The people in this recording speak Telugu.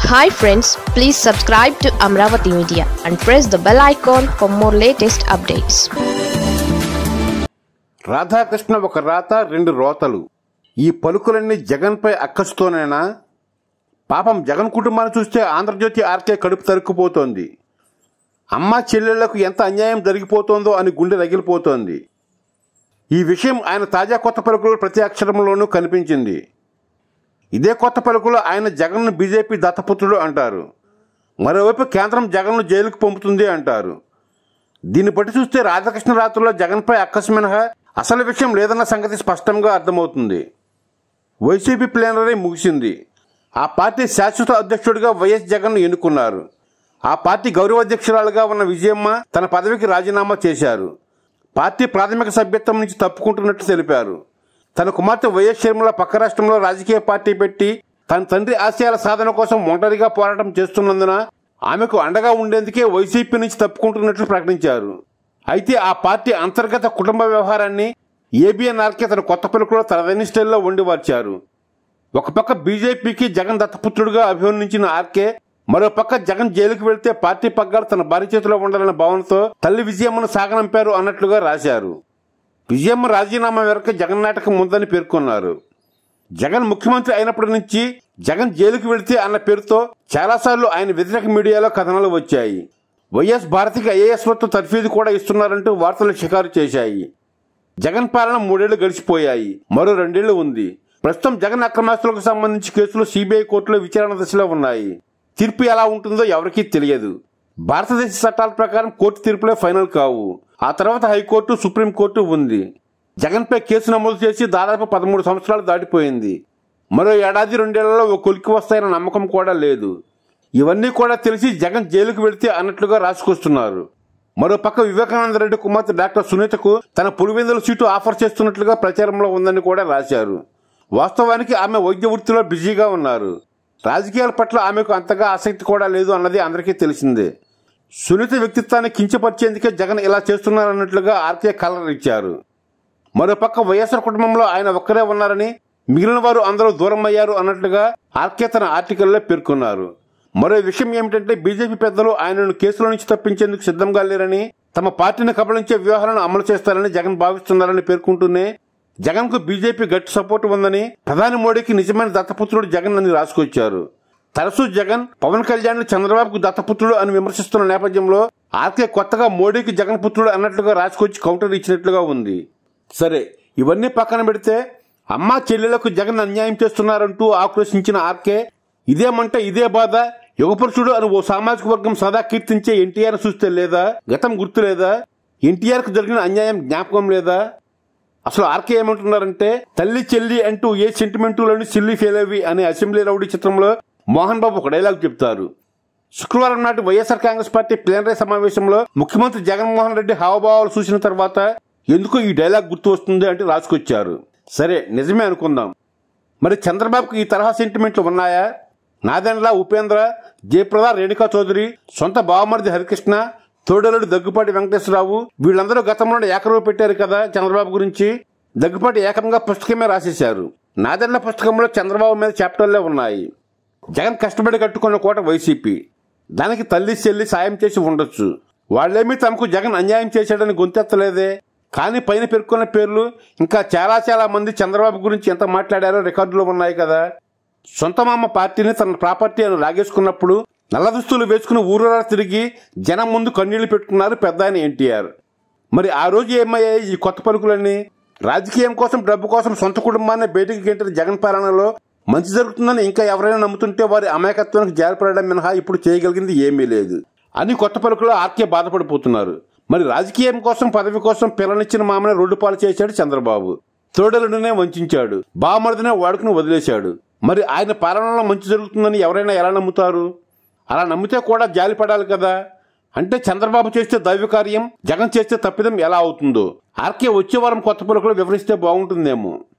hi friends please subscribe to Amaravati media and press the bell icon for more latest updates Radhakrishna ఒక రాత రెండు రోతలు ఈ పలుకులన్నీ జగన్పై అక్కసుతోనేనా పాపం జగన్ కుటుంబాన్ని చూస్తే ఆంధ్రజ్యోతి ఆర్కే కడుపు తరుక్కుపోతోంది అమ్మ చెల్లెళ్లకు ఎంత అన్యాయం జరిగిపోతోందో అని గుండె రగిలిపోతోంది ఈ విషయం ఆయన తాజా కొత్త పలుకులు ప్రతి అక్షరంలోనూ కనిపించింది ఇదే కొత్త పలుకులో ఆయన జగన్ను బీజేపీ దత్తపుత్రుడు అంటారు మరోవైపు కేంద్రం జగన్ను జైలుకు పంపుతుంది అంటారు దీన్ని బట్టి చూస్తే రాధాకృష్ణ రాత్రుల్లో జగన్పై అక్కసు మినహా అసలు విషయం లేదన్న సంగతి స్పష్టంగా అర్థమవుతుంది వైసీపీ ప్లేనరీ ముగిసింది ఆ పార్టీ శాశ్వత అధ్యక్షుడిగా వైఎస్ జగన్ ఎన్నుకున్నారు ఆ పార్టీ గౌరవ అధ్యక్షురాలుగా ఉన్న విజయమ్మ తన పదవికి రాజీనామా చేశారు పార్టీ ప్రాథమిక సభ్యత్వం నుంచి తప్పుకుంటున్నట్టు తెలిపారు తన కుమార్తె వైఎస్ షర్మిల పక్క రాష్ట్రంలో రాజకీయ పార్టీ పెట్టి తన తండ్రి ఆశయాల సాధన కోసం ఒంటరిగా పోరాటం చేస్తున్నందున ఆమెకు అండగా ఉండేందుకే వైసీపీ నుంచి తప్పుకుంటున్నట్లు ప్రకటించారు అయితే ఆ పార్టీ అంతర్గత కుటుంబ వ్యవహారాన్ని ఏబిఎన్ఆర్కే తన కొత్త పలుకులో తనదైన స్టైల్లో వండివార్చారు ఒక పక్క బీజేపీకి జగన్ దత్తపుత్రుడిగా అభివర్ణించిన ఆర్కే మరో పక్క జగన్ జైలుకు వెళ్తే పార్టీ పగ్గాలు తన భార్య చేతిలో ఉండాలన్న భావనతో తల్లి విజయమ్మను సాగనంపారు అన్నట్లుగా రాశారు విజయమ్మ రాజీనామా మేరకు జగన్ నాటకం ఉందని పేర్కొన్నారు జగన్ ముఖ్యమంత్రి అయినప్పటి నుంచి జగన్ జైలుకు వెళితే అన్న పేరుతో చాలాసార్లు ఆయన వ్యతిరేక మీడియాలో కథనాలు వచ్చాయి వైఎస్ భారతికి ఐఏఎస్ వద్ద తర్ఫీదు కూడా ఇస్తున్నారంటూ వార్తలు షికారు చేశాయి జగన్ పాలన మూడేళ్లు గడిచిపోయాయి మరో రెండేళ్లు ఉంది ప్రస్తుతం జగన్ అక్రమాస్తులకు సంబంధించి కేసులు సిబిఐ కోర్టులో విచారణ దశలో ఉన్నాయి తీర్పు ఎలా ఉంటుందో ఎవరికీ తెలియదు భారతదేశ చట్టాల ప్రకారం కోర్టు తీర్పులే ఫైనల్ కావు ఆ తర్వాత హైకోర్టు సుప్రీంకోర్టు ఉంది జగన్పై కేసు నమోదు చేసి దాదాపు పదమూడు సంవత్సరాలు దాటిపోయింది మరో ఏడాది రెండేళ్లలో ఓ కొలికి వస్తాయన్న నమ్మకం కూడా లేదు ఇవన్నీ కూడా తెలిసి జగన్ జైలుకు వెళితే అన్నట్లుగా రాసుకొస్తున్నారు మరో పక్క వివేకానంద రెడ్డి కుమార్తె డాక్టర్ సునీతకు తన పులివెందుల సీటు ఆఫర్ చేస్తున్నట్లుగా ప్రచారంలో ఉందని కూడా రాశారు వాస్తవానికి ఆమె వైద్య వృత్తిలో బిజీగా ఉన్నారు రాజకీయాల పట్ల ఆమెకు అంతగా ఆసక్తి కూడా లేదు అన్నది అందరికీ తెలిసిందే సునీత వ్యక్తిత్వాన్ని కించపరిచేందుకే జగన్ ఇలా చేస్తున్నారన్నట్లుగా ఆర్కే కలర్ ఇచ్చారు మరోపక్క వైఎస్ఆర్ కుటుంబంలో ఆయన ఒక్కరే ఉన్నారని మిగిలిన వారు అందరూ దూరం అయ్యారు అన్నట్లుగా ఆర్కే తన ఆర్టికల్లో పేర్కొన్నారు మరో విషయం ఏమిటంటే బీజేపీ పెద్దలు ఆయనను కేసుల నుంచి తప్పించేందుకు సిద్ధంగా లేరని తమ పార్టీని కబళించే వ్యవహారాలను అమలు చేస్తారని జగన్ భావిస్తున్నారని పేర్కొంటూనే జగన్ కు బీజేపీ గట్టి సపోర్ట్ ఉందని ప్రధాని మోడీకి నిజమైన దత్తపుత్రుడు జగన్ అని రాసుకొచ్చారు తరచూ జగన్ పవన్ కళ్యాణ్ చంద్రబాబుకు దత్తపుత్రుడు అని విమర్శిస్తున్న నేపథ్యంలో ఆర్కే కొత్తగా మోడీకి జగన్ పుత్రుడు అన్నట్లుగా రాసుకొచ్చి కౌంటర్ ఇచ్చినట్లుగా ఉంది సరే ఇవన్నీ పక్కన పెడితే అమ్మా చెల్లెలకు జగన్ అన్యాయం చేస్తున్నారంటూ ఆక్రోశించిన ఆర్కే ఇదేమంటే ఇదే బాధ యుగపురుషుడు అని ఓ సామాజిక వర్గం సదా కీర్తించే ఎన్టీఆర్ చూస్తే లేదా గతం గుర్తు లేదా ఎన్టీఆర్ కు జరిగిన అన్యాయం జ్ఞాపకం లేదా అసలు ఆర్కే ఏమంటున్నారంటే తల్లి చెల్లి అంటూ ఏ సెంటిమెంటులోని సిల్లి ఫెయిలవి అనే అసెంబ్లీ రౌడీ చిత్రంలో మోహన్ బాబు ఒక డైలాగ్ చెప్తారు శుక్రవారం నాటి వైఎస్ఆర్ కాంగ్రెస్ పార్టీ ప్లేనరీ సమావేశంలో ముఖ్యమంత్రి జగన్మోహన్ రెడ్డి హావభావాలు చూసిన తర్వాత ఎందుకు ఈ డైలాగ్ గుర్తు వస్తుంది అంటే రాసుకొచ్చారు సరే నిజమే అనుకుందాం మరి చంద్రబాబుకు ఈ తరహా సెంటిమెంట్లు ఉన్నాయా నాదెండ్ల ఉపేంద్ర జయప్రద రేణుకా చౌదరి సొంత బావమరిది హరికృష్ణ తోడలుడు దగ్గుపాటి వెంకటేశ్వరరావు వీళ్ళందరూ గతంలో ఏకరువు పెట్టారు కదా చంద్రబాబు గురించి దగ్గుపాటి ఏకంగా పుస్తకమే రాసేశారు నాదెండ్ల పుస్తకంలో చంద్రబాబు మీద చాప్టర్లే ఉన్నాయి జగన్ కష్టపడి కట్టుకున్న కోట వైసీపీ దానికి తల్లి చెల్లి సాయం చేసి ఉండొచ్చు వాళ్ళేమీ తమకు జగన్ అన్యాయం చేశాడని గొంతెత్తలేదే కానీ పైన పేర్కొన్న పేర్లు ఇంకా చాలా చాలా మంది చంద్రబాబు గురించి ఎంత మాట్లాడారో రికార్డులో ఉన్నాయి కదా సొంత మామ పార్టీని తన ప్రాపర్టీ అని లాగేసుకున్నప్పుడు నల్ల దుస్తులు వేసుకుని ఊరూరా తిరిగి జనం ముందు కన్నీళ్లు పెట్టుకున్నారు పెద్ద ఆయన ఎన్టీఆర్ మరి ఆ రోజు ఏమయ్యాయి ఈ కొత్త పలుకులన్నీ రాజకీయం కోసం డబ్బు కోసం సొంత కుటుంబాన్ని బయటికి గెంటిన జగన్ పాలనలో మంచి జరుగుతుందని ఇంకా ఎవరైనా నమ్ముతుంటే వారి అమాయకత్వానికి జారిపడడం మినహా ఇప్పుడు చేయగలిగింది ఏమీ లేదు అని కొత్త పలుకులో ఆర్కే బాధపడిపోతున్నారు మరి రాజకీయం కోసం పదవి కోసం పిల్లనిచ్చిన మామని రోడ్డు పాలు చేశాడు చంద్రబాబు తోడలుడినే వంచాడు బామర్దినే వాడుకుని వదిలేశాడు మరి ఆయన పాలనలో మంచి జరుగుతుందని ఎవరైనా ఎలా నమ్ముతారు అలా నమ్మితే కూడా జాలి పడాలి కదా అంటే చంద్రబాబు చేస్తే దైవ కార్యం జగన్ చేస్తే తప్పిదం ఎలా అవుతుందో ఆర్కే వచ్చే వారం కొత్త పలుకులు వివరిస్తే బాగుంటుందేమో